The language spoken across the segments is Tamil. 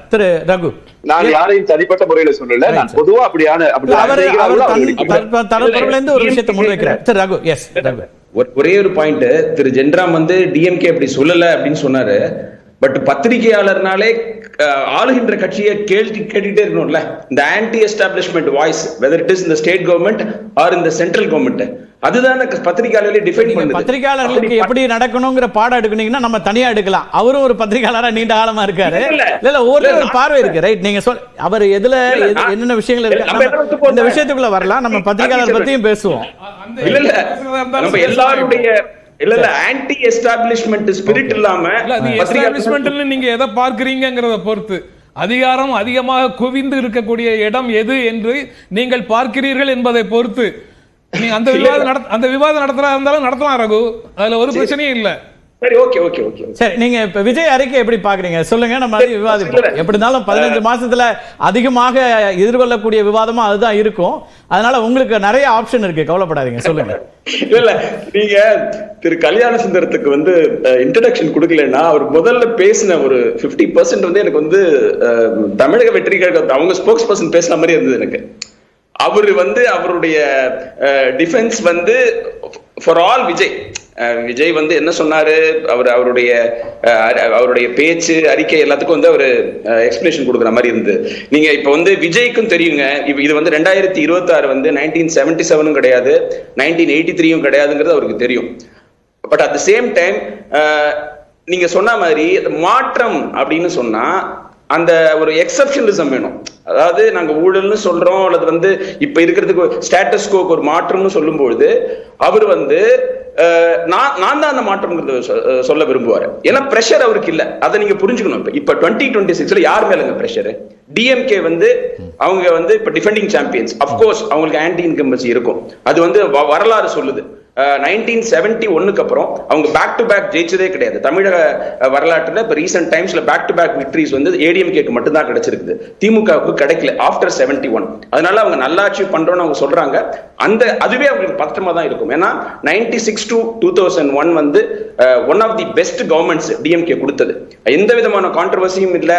திரு ரகு நான் யாரையும் தனிப்பட்ட முறையில சொல்லல Right, நான் sir. பொதுவா அப்படியான அப்படி அவர் செய்கிறார்களோ அவர் அவர்களுக்கு தன் தன் தரப்புல இருந்து ஒரு விஷயத்தை முன்வைக்கிறார் திரு ரகு எஸ் ரகு ஒரு- ஒரே ஒரு பாயிண்ட் திரு ஜென்ராம் வந்து டிஎம்கே அப்படி சொல்லல அப்படின்னு சொன்னாரு பட் பத்திரிகையாளர்னாலே அஹ், ஆளுகின்ற கட்சியை கேள்வி கேட்டுட்டே இருக்கணும்ல இந்த anti establishment voice whether it is இந்த ஸ்டேட் கவர்மெண்ட் ஆர் இந்த சென்ட்ரல் கவர்மெண்ட் அதுதான் பத்திரிகையாளர்களே டிஃபைன் நீங்க பண்ணுது பத்திரிகையாளர்களுக்கு அப்படி எப்படி நடக்கணுங்கிற பாடம் எடுக்கணுங்கன்னா நம்ம தனியா எடுக்கலாம் அவரும் ஒரு பத்திரிகையாளரா நீண்ட காலமா இருக்காரு இல்ல, இல்ல. இல்ல இல்ல ஒரு இல்ல, ஒரு நான் பார்வை இருக்கு ரைட் நீங்க சொல் அவர் எதுல இல்ல, எது- நான்- என்னென்ன விஷயங்கள் இல்ல, இருக்கு நம்ம எல்லாம் நம்ம ஒத்து இந்த போறோம். விஷயத்துக்குள்ள வரலாம் நம்ம பத்திரிகையாளர் பத்தியும் பேசுவோம் இல்ல இல்ல நம்ம எல்லாருடைய இல்ல இல்ல ஆன்டி எஸ்டாப்ளிஷ்மெண்ட் ஸ்பிரிட் இல்லாம இல்ல அது பத்திரிகையாளர்கள் எஸ்டாப்ளிஷ்மெண்ட்ல நீங்க எதை பார்க்கறீங்கங்கறத பொறுத்து அதிகாரம் அதிகமாக குவிந்து இருக்கக்கூடிய இடம் எது என்று நீங்கள் பார்க்கிறீர்கள் என்பதை பொறுத்து நீங்க அந்த விவாதம் நடத்த அந்த விவாதம் நடத்துறா இருந்தாலும் நடத்தலாம் ரகு அதுல ஒரு பிரச்சனையும் இல்ல சரி ஓகே ஓகே ஓகே சரி நீங்க இப்ப விஜய் அறிக்கை எப்படி பாக்குறீங்க சொல்லுங்க நம்ம அதை விவாதிப்போம் இல்ல. எப்படி இருந்தாலும் பதினஞ்சு மாசத்துல அதிகமாக எதிர்கொள்ளக்கூடிய விவாதமா அதுதான் இருக்கும் அதனால உங்களுக்கு நிறைய ஆப்ஷன் இருக்கு கவலைப்படாதீங்க சொல்லுங்க இல்ல இல்ல நீங்க திரு கல்யாண சுந்தரத்துக்கு வந்து இன்ட்ரடக்ஷன் கொடுக்கலன்னா அவர் முதல்ல பேசின ஒரு 50% பர்சன்ட் வந்து எனக்கு வந்து அஹ், தமிழக வெற்றி கழகம் அவங்க ஸ்போக்ஸ் பர்சன் பேசுன மாதிரி இருந்தது எனக்கு அவர் வந்து அவருடைய டிஃபென்ஸ் வந்து for all Vijay ah, Vijay வந்து என்ன சொன்னாரு அவர் அவருடைய அஹ், அ- அவருடைய பேச்சு அறிக்கை எல்லாத்துக்கும் வந்து அவர் எக்ஸ்பிளேஷன் கொடுக்குற மாதிரி இருந்தது நீங்க இப்ப வந்து விஜய்க்கும் தெரியுங்க இப்ப இது வந்து ரெண்டாயிரத்தி இருபத்தி ஆறு வந்து நைன்டீன் செவன்டி செவனும் கிடையாது நைன்டீன் எயிட்டி த்ரீயும் கிடையாதுங்கிறது அவருக்கு தெரியும் but at the same time நீங்க சொன்ன மாதிரி அது மாற்றம் அப்படின்னு சொன்னா அந்த ஒரு எக்ஸப்ஷனலிசம் வேணும் அதாவது நாங்க ஊழல்னு சொல்றோம் அல்லது வந்து இப்ப இருக்கிறதுக்கு ஸ்டேட்டஸ்கோக்கு ஒரு மாற்றம்னு சொல்லும்பொழுது அவர் வந்து அஹ், நான் நான் தான் அந்த மாற்றம்ங்கிறத சொ- அஹ், சொல்ல விரும்புவாரு ஏன்னா பிரஷர் அவருக்கு இல்ல அதை நீங்க புரிஞ்சுக்கணும் இப்ப இப்ப டுவெண்ட்டி டுவெண்ட்டி சிக்ஸ்ல யார் மேலங்க பிரஷர் டிஎம்கே வந்து அவங்க வந்து இப்ப டிஃபெண்டிங் சாம்பியன்ஸ் அப்கோர்ஸ் அவங்களுக்கு ஆன்டி இன்கம்பன்சி இருக்கும் அது வந்து வ- வரலாறு சொல்லுது நைன்டீன் செவன்டி ஒன்னுக்கு அப்புறம் அவங்க பேக் டு பேக் ஜெயிச்சதே கிடையாது தமிழக அஹ், வரலாற்றுல இப்ப ரீசெண்ட் டைம்ஸ்ல பேக் டு பேக் விக்டரிஸ் வந்து ஏடிஎம்கேக்கு மட்டும் தான் கிடைச்சிருக்குது திமுகவுக்கு கிடைக்கல ஆஃப்டர் செவன்டி ஒன் அதனால அவங்க நல்லாட்சி பண்றோம்னு அவங்க சொல்றாங்க அந்த அதுவே அவங்களுக்கு பதட்டமா தான் இருக்கும் ஏன்னா ninety six to two thousand one வந்து one of the best governments DMK கொடுத்தது எந்த விதமான கான்ட்ரவர்சியும் இல்ல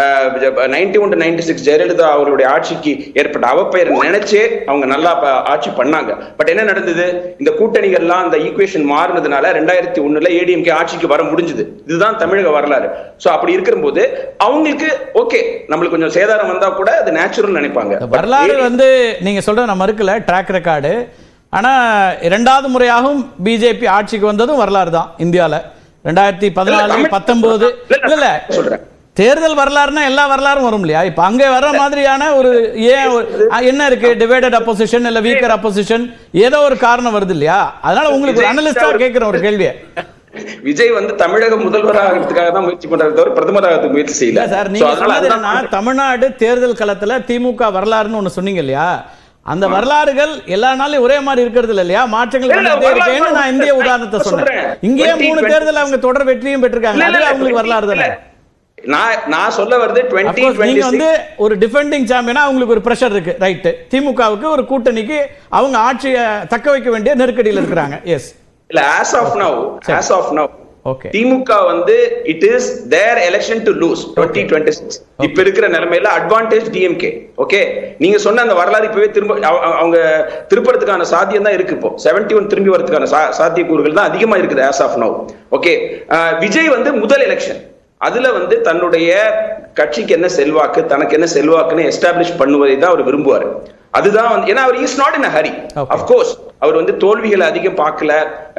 ninety one to ninety six Jayalalithaa அவர்களுடைய ஆட்சிக்கு ஏற்பட்ட அவப்பெயர் நினைச்சே அவங்க நல்லா ப- ஆட்சி பண்ணாங்க பட் என்ன நடந்தது இந்த கூட்டணிகள்லாம் அந்த ஈக்குவேஷன் மாறினதுனால ரெண்டாயிரத்தி ஒண்ணுல ஏடிஎம்கே ஆட்சிக்கு வர முடிஞ்சது இதுதான் தமிழக வரலாறு சோ அப்படி இருக்கும்போது அவங்களுக்கு ஓகே நம்மளுக்கு கொஞ்சம் சேதாரம் வந்தா கூட அது நேச்சுரல் நினைப்பாங்க இந்த வரலாறு வந்து நீங்க சொல்ற நான் மறுக்கல ட்ராக் ரெக்கார்டு ஆனா இரண்டாவது முறையாகவும் பிஜேபி ஆட்சிக்கு வந்ததும் வரலாறு தான் இந்தியால ரெண்டாயிரத்தி பதினாலு தமிழ்- பத்தொன்பது இல்ல இல்ல சொல்றேன் தேர்தல் வரலாறுனா எல்லா வரலாறும் வரும் இல்லையா இப்ப அங்க வர்ற மாதிரியான ஒரு ஏன் ஒரு- அ, என்ன இருக்கு டிவைடட் அப்போசிஷன் இல்ல வீக்கர் அப்போசிஷன் ஏதோ ஒரு காரணம் வருது இல்லையா அதனால உங்களுக்கு ஒரு அனலிஸ்டா கேட்கிறேன் ஒரு கேள்வியை விஜய் வந்து தமிழக முதல்வராகிறதுக்காக தான் முயற்சி பண்றாரு தவிர பிரதமராக முயற்சி செய்யல இல்ல சார் So, நீங்க அதனால சொன்னது அதுதான் என்னன்னா தமிழ்நாடு தேர்தல் களத்துல திமுக வரலாறுன்னு ஒண்ணு சொன்னீங்க இல்லையா அந்த வரலாறுகள் எல்லா நாளும் ஒரே மாதிரி இருக்கிறது இல்ல இல்லையா மாற்றங்கள் இல்ல, இல்ல, வந்துட்டே வரலாறு இருக்கேன்னு நான் இந்திய நான் உதாரணத்தை சொன்னேன் சொல்றேன். இங்கேயே மூணு 20, தேர்தல் அவங்க தொடர் வெற்றியும் பெற்றிருக்காங்க இல்ல, இல்ல, அதுவே அவங்களுக்கு வரலாறு தானே இல்ல. நான் நான் சொல்ல வருது Of டுவெண்ட்டி course, நீங்க டுவெண்ட்டி வந்து ஒரு டிஃபெண்டிங் சாம்பியனா அவங்களுக்கு ஒரு பிரஷர் இருக்கு ரைட் திமுகவுக்கு ஒரு கூட்டணிக்கு அவங்க ஆட்சியை தக்க வைக்க வேண்டிய நெருக்கடியில் இருக்கிறாங்க எஸ் இல்ல as of now as of now Okay. DMK வந்து it is their election to lose twenty twenty six இப்ப இருக்கிற நிலைமையில அட்வான்டேஜ் டிஎம்கே ஓகே நீங்க சொன்ன அந்த வரலாறு இப்பவே திரும்ப அவ- அவ- அவங்க திருப்பறதுக்கான சாத்தியம் தான் இருக்கு இப்போ செவன்டி ஒன் திரும்பி வரதுக்கான சா- சாத்தியக்கூறுகள் தான் அதிகமா இருக்குது as of now okay Vijay வந்து முதல் எலெக்ஷன் அதுல வந்து தன்னுடைய கட்சிக்கு என்ன செல்வாக்கு தனக்கு என்ன செல்வாக்குன்னு எஸ்டாப்ளிஷ் பண்ணுவதை தான் அவர் விரும்புவார் அதுதான் வந்து ஏன்னா அவர் is not in a hurry Okay. Of course அவர் வந்து தோல்விகளை அதிகம் பார்க்கல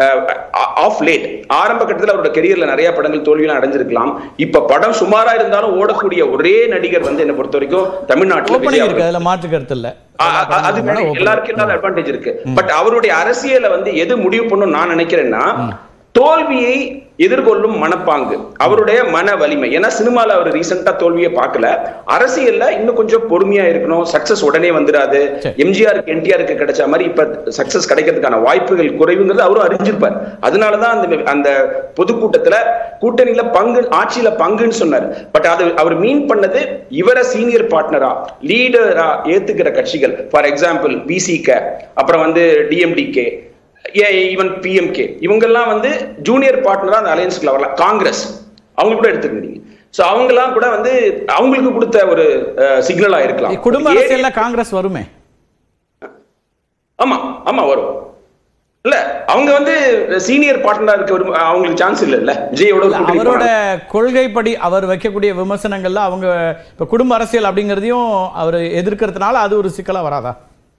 ஆஃப் லேட் ஆரம்ப கட்டத்துல அவரோட கெரியர்ல நிறைய படங்கள் தோல்வியெல்லாம் அடைஞ்சிருக்கலாம் இப்ப படம் சுமாரா இருந்தாலும் ஓடக்கூடிய ஒரே நடிகர் வந்து என்ன பொறுத்த வரைக்கும் தமிழ்நாட்டுல ஓப்பனிங் விஜய் இருக்கு அவர்கள். அதுல மாற்று கருத்து இல்ல அ- அ- அது வேணும். எல்லாருக்கும் இல்லாத அட்வான்டேஜ் இருக்கு பட் அவருடைய அரசியலை வந்து எது முடிவு பண்ணும் நான் நினைக்கிறேன்னா தோல்வியை எதிர்கொள்ளும் மனப்பாங்கு அவருடைய மன வலிமை ஏன்னா சினிமால அவர் ரீசெண்டா தோல்வியை பார்க்கல அரசியல்ல இன்னும் கொஞ்சம் பொறுமையா இருக்கணும் சக்சஸ் உடனே வந்துராது சரி. எம்ஜிஆருக்கு என்டிஆருக்கு கிடைச்ச மாதிரி இப்ப சக்சஸ் கிடைக்கிறதுக்கான வாய்ப்புகள் குறைவுங்கிறது அவரும் அறிஞ்சிருப்பார் அதனாலதான் அந்த அந்த பொதுக்கூட்டத்துல கூட்டணியில பங்கு ஆட்சியில பங்குன்னு சொன்னார் பட் அது அவர் மீன் பண்ணது இவர சீனியர் பார்ட்னரா லீடரா ஏத்துக்கிற கட்சிகள் ஃபார் எக்ஸாம்பிள் பிசிக அப்புறம் வந்து டிஎம்டிகே ஈவன் பிஎம்கே இவங்கெல்லாம் வந்து ஜூனியர் பார்ட்னரா அந்த அலையன்ஸ்க்குள்ள வரலாம் காங்கிரஸ் அவங்க கூட எடுத்துக்கிறீங்க சோ அவங்கலாம் கூட வந்து அவங்களுக்கு கொடுத்த ஒரு சிக்னலா இருக்கலாம் குடும்ப அரசியல்ல காங்கிரஸ் வருமே ஆமா ஆமா வரும் இல்ல அவங்க வந்து சீனியர் பார்ட்னரா இருக்க விரும்ப அவங்களுக்கு சான்ஸ் இல்ல இல்ல விஜயோட இல்ல, கூட்டணி அவரோட போறாங்க. கொள்கைப்படி அவர் வைக்கக்கூடிய விமர்சனங்கள்ல அவங்க இப்ப குடும்ப அரசியல் அப்படிங்கறதையும் அவர் எதிர்க்கிறதுனால அது ஒரு சிக்கலா வராதா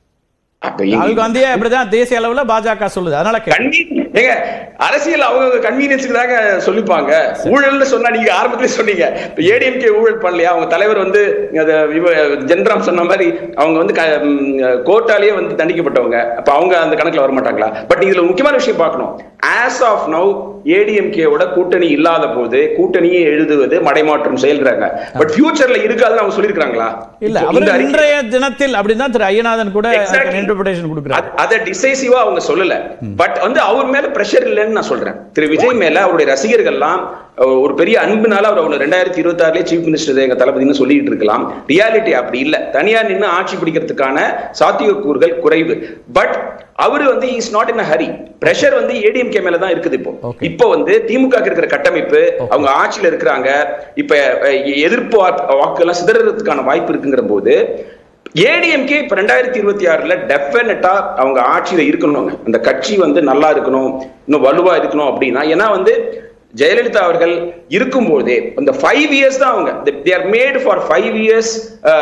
அப்ப இங்க- ராகுல் காந்தியே அப்படிதான் தேசிய அளவுல பாஜக சொல்லுது அதனால கேட்டேன். கன்வீன் ஏங்க அரசியல் அவங்க கன்வீனியன்ஸ்க்கு தாங்க சொல்லிப்பாங்க ஊழல்னு சொன்னா நீங்க ஆரம்பத்திலே சொன்னீங்க இப்ப ஏடிஎம்கே ஊழல் பண்ணலையா அவங்க தலைவர் வந்து அத இவ- ஜென்ராம் சொன்ன மாதிரி அவங்க வந்து கோர்ட்டாலேயே வந்து தண்டிக்கப்பட்டவங்க அப்ப அவங்க அந்த கணக்குல வர மாட்டாங்களா பட் இதுல முக்கியமான விஷயம் பார்க்கணும் ஆஸ் ஆஃப் நவ் ஏடிஎம்கேவோட கூட்டணி இல்லாத போது கூட்டணியை எழுதுவது மடைமாற்றம் செயல்றாங்க பட் ஃபியூச்சர்ல இருக்காதுன்னு அவங்க சொல்லியிருக்காங்களா இல்ல இந்த அவர் அறிக்கை- இன்றைய தினத்தில் அப்படின்னா திரு ஐயநாதன் கூட Exactly. இன்டர்பிரேஷன் கொடுக்குறாரு அத- அத டிசைசிவா அவங்க சொல்லல பட் வந்து அவர் மேல பிரஷர் இல்லைன்னு நான் சொல்றேன் திரு விஜய் மேல அவருடைய ரசிகர்கள்லாம் அஹ், ஒரு பெரிய அன்புனால அவர் அவர் ரெண்டாயிரத்தி இருபத்தி ஆறுலயே சீஃப் மினிஸ்டர் எங்க தளபதினு சொல்லிட்டு இருக்கலாம் ரியாலிட்டி அப்படி இல்ல தனியா நின்னு ஆட்சி பிடிக்கிறதுக்கான சாத்தியக்கூறுகள் குறைவு பட் அவரு வந்து is not in hurry pressure வந்து ஏடிஎம்கே மேல தான் இருக்குது இப்போ Okay. இப்போ வந்து திமுக க்கு இருக்கிற கட்டமைப்பு அவங்க ஆட்சியில இருக்கிறாங்க இப்ப அஹ், எதிர்ப்பு வாக்கு- வாக்குகள்லாம் சிதறதுக்கான வாய்ப்பு இருக்குங்கிற போது ஏடிஎம்கே இப்ப ரெண்டாயிரத்தி இருபத்தி ஆறுல டெஃபினட்டா அவங்க ஆட்சியில இருக்கணுங்க அந்த கட்சி வந்து நல்லா இருக்கணும் இன்னும் வலுவா இருக்கணும் அப்படின்னா ஏன்னா வந்து ஜெயலலிதா அவர்கள் இருக்கும்போதே அந்த ஃபைவ் இயர்ஸ் தான் அவங்க they are made for five years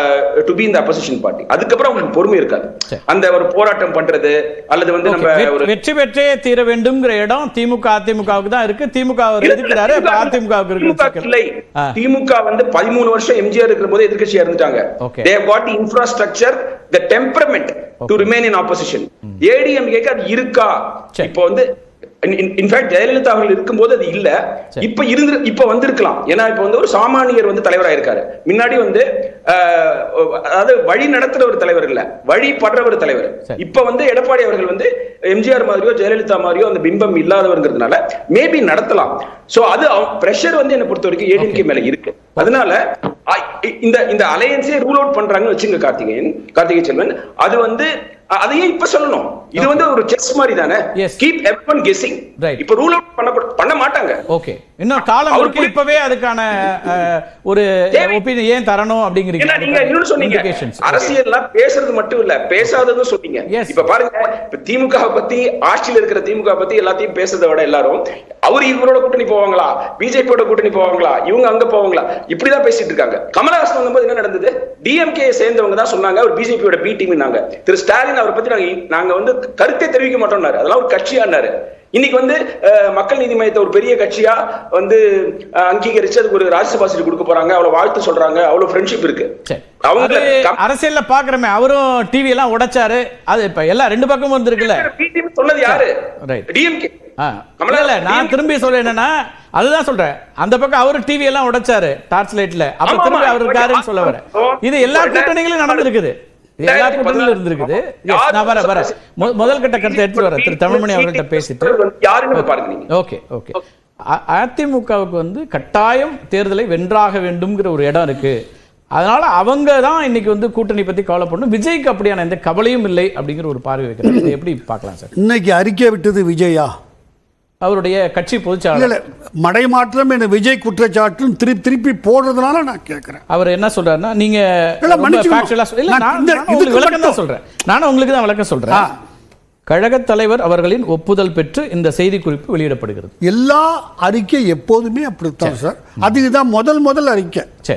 to be இந்த அப்போசிஷன் பார்ட்டி அதுக்கப்புறம் அவங்களுக்கு பொறுமை இருக்காது சரி. அந்த ஒரு போராட்டம் பண்றது அல்லது வந்து நம்ம வெற்றி- ஒரு வெற்றி பெற்றே தீர வேண்டும்ங்கிற இடம் திமுக அதிமுகவுக்கு தான் இருக்கு திமுக அவர் எதிர்க்கிறாரு அப்ப அதிமுகவுக்கு இருக்கிற திமுக சிக்கல். இல்லை ஆ. திமுக வந்து பதிமூணு வருஷம் எம்ஜிஆர் இருக்கிற போது எதிர்க்கட்சியா இருந்துட்டாங்க Okay. They got infrastructure the temperament to remain in opposition ஏடிஎம்கேக்கு அது இருக்கா சரி. இப்போ வந்து இன்ஃபேக்ட் ஜெயலலிதா அவர்கள் இருக்கும்போது அது இல்ல சரி. இப்ப இருந்து இப்ப வந்திருக்கலாம் ஏன்னா இப்ப வந்து ஒரு சாமானியர் வந்து தலைவரா இருக்காரு முன்னாடி வந்து அஹ், அதாவது வழி நடத்துற ஒரு தலைவர் இல்ல வழி படுற ஒரு தலைவர் சரி. இப்ப வந்து எடப்பாடி அவர்கள் வந்து எம்ஜிஆர் மாதிரியோ ஜெயலலிதா மாதிரியோ அந்த பிம்பம் இல்லாதவர்ங்கிறதுனால மேபி நடத்தலாம் சோ அது பிரஷர் வந்து என்ன பொறுத்த வரைக்கும் ஏடிஎம்கே மேல இருக்கு அதனால அ- இந்த இந்த அலையன்ஸே ரூல் அவுட் பண்றாங்கன்னு வச்சுங்க கார்த்திகேயன் கார்த்திகை செல்வன் அது வந்து அ- அதையே இப்ப சொல்லணும் இது வந்து ஒரு செஸ் மாதிரி தானே Yes. Keep everyone guessing Right. இப்ப ரூல் அவுட் பண்ண பண்ண மாட்டாங்க ஓகே இன்னும் காலம் அவர் இருக்கு புரி- இப்பவே அதுக்கான அஹ், ஒரு தேவை- ஒப்பீனியன் ஏன் தரணும் அப்படிங்கிறீங்க ஏன்னா நீங்க இன்னொன்னு சொன்னீங்க Indications. அரசியல்ல பேசுறது மட்டும் இல்ல பேசாததும் சொன்னீங்க Yes. இப்ப பாருங்க இப்ப திமுக பத்தி ஆட்சியில இருக்கிற திமுக பத்தி எல்லாத்தையும் பேசுறதை விட எல்லாரும் அவர் இவரோட கூட்டணி போவாங்களா பிஜேபியோட கூட்டணி போவாங்களா இவங்க அங்க போவாங்களா இப்படிதான் பேசிட்டு இருக்காங்க கமலஹாசன் வந்தபோது என்ன நடந்தது டிஎம்கே சேர்ந்தவங்க தான் சொன்னாங்க அவர் பிஜேபியோட பி டீம் திரு ஸ்டாலின் அவரை பத்தி நாங்க நாங்க வந்து கருத்தை தெரிவிக்க மாட்டோம்னாரு அதெல்லாம் ஒரு கட்சியானாரு இன்னைக்கு வந்து அஹ், மக்கள் நீதி மையத்தை ஒரு பெரிய கட்சியா வந்து அஹ், அங்கீகரிச்சு அதுக்கு ஒரு ராஜ்யசபா சீட் கொடுக்க போறாங்க அவ்வளவு வாழ்த்து சொல்றாங்க அவ்வளவு ஃப்ரெண்ட்ஷிப் இருக்கு சரி. அவங்க அது அரசியல்ல பாக்குறமே அவரும் டிவி எல்லாம் உடைச்சாரு அது இப்ப எல்லாம் ரெண்டு பக்கமும் வந்திருக்குல்ல PTM சொன்னது யாரு Right. டிஎம்கே ஆ. இல்ல, இல்ல நான் திரும்பி சொல்ல என்னன்னா அதுதான் சொல்றேன் அந்த பக்கம் அவரு டிவி எல்லாம் உடைச்சாரு டார்ச் லைட்ல அப்ப ஆமா, திரும்பி ஆமா. அவர் இருக்காருன்னு சொல்ல வரேன் இது எல்லா கூட்டணிகளும் நடந்திருக்குது இது எல்லா கூட்டணியிலும் இருந்திருக்குது Yes, நான் வரேன் வரேன் மு- முதல் கட்ட கருத்தை எடுத்து வரேன் திரு தமிழ்மணி அவர்கள்ட்ட பேசிட்டு யாருன்னு பாருங்க நீங்க ஓகே ஓகே அ- அதிமுகவுக்கு வந்து கட்டாயம் தேர்தலை வென்றாக வேண்டும்ங்கிற ஒரு இடம் இருக்கு அதனால அவங்க தான் இன்னைக்கு வந்து கூட்டணி பத்தி கவலைப்படணும் விஜய்க்கு அப்படியான எந்த கவலையும் இல்லை அப்படிங்கிற ஒரு பார்வை வைக்கிறாங்க இதை எப்படி பார்க்கலாம் சார் இன்னைக்கு அறிக்கை விட்டது விஜயா அவருடைய கட்சி இல்ல பொதுச்சாளர் இல்ல மடைமாற்றம் என விஜய் குற்றச்சாட்டும் திருப்பி திருப்பி போடுறதுனால நான் கேட்கிறேன் அவர் என்ன சொல்றாருன்னா நீங்க இல்ல, ரொம்ப மன்னிச்சுக்கணும். factual ஆ சொ- இல்ல நான் நான் இந்த- நானும் உங்களுக்கு இதுக்கு விளக்கம் தான் மட்டும். சொல்றேன் நானும் உங்களுக்கு தான் விளக்கம் சொல்றேன் ஆ. கழகத் தலைவர் அவர்களின் ஒப்புதல் பெற்று இந்த செய்தி குறிப்பு வெளியிடப்படுகிறது எல்லா அறிக்கை எப்போதுமே அப்படித்தான் சார் அதுதான் முதல் முதல் அறிக்கை சரி